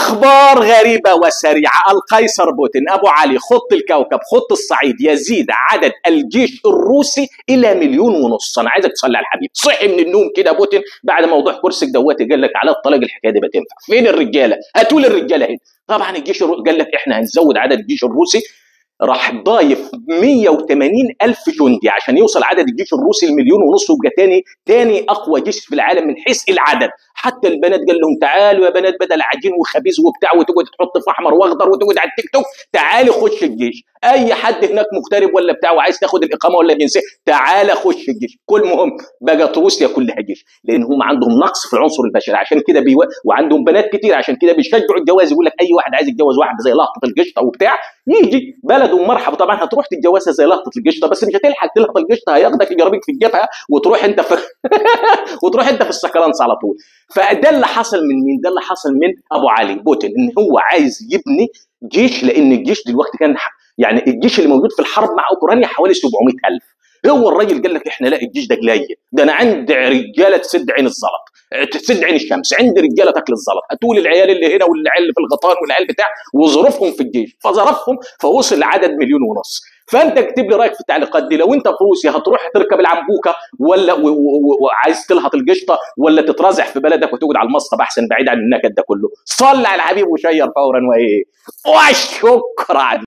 أخبار غريبة وسريعة القيصر بوتين أبو علي خط الكوكب خط الصعيد يزيد عدد الجيش الروسي إلى مليون ونص أنا عايزك تصلي على الحبيب صحي من النوم كده بوتين بعد موضوع كرسك دوت قال لك على الطلاق الحكاية دي بتنفع فين الرجالة هاتوا لي الرجالة هنا طبعا الجيش الرو... قال لك احنا هنزود عدد الجيش الروسي راح ضايف 180 الف جندي عشان يوصل عدد الجيش الروسي المليون ونص ويبقى تاني تاني اقوى جيش في العالم من حيث العدد حتى البنات قال لهم تعالوا يا بنات بدل عجين وخبيز وبتاع وتقعد تحط في احمر واخضر وتقعد على التيك توك تعالي خش الجيش اي حد هناك مغترب ولا بتاع وعايز تاخد الاقامه ولا الجنسيه تعالى خش الجيش كل مهم بقت روسيا كلها جيش لان هم عندهم نقص في العنصر البشري عشان كده بيو... وعندهم بنات كتير عشان كده بيشجعوا الجواز يقول لك اي واحد عايز يتجوز واحده زي لقطه القشطه وبتاع يجي بلده مرحبا طبعا هتروح تتجوزها زي لقطه القشطه بس مش هتلحق تلقط القشطه هياخدك يجربك في الجبهه وتروح انت في وتروح انت في السكرانس على طول فده اللي حصل من مين؟ ده اللي حصل من ابو علي بوتين ان هو عايز يبني جيش لان الجيش دلوقتي كان يعني الجيش اللي موجود في الحرب مع اوكرانيا حوالي 700000 هو الراجل قال لك احنا لا الجيش ده قليل ده انا عندي رجاله تسد عين الزلط تسد عين الشمس عندي رجاله تاكل الزلط هتقول العيال اللي هنا والعيال اللي في الغطان والعيال بتاع وظروفهم في الجيش فظرفهم فوصل لعدد مليون ونص فانت اكتب لي رايك في التعليقات دي لو انت في روسيا هتروح تركب العنبوكه ولا وعايز تلهط القشطه ولا تترازح في بلدك وتقعد على المصطبه احسن بعيد عن النكد ده كله صل على الحبيب وشير فورا وايه وشكرا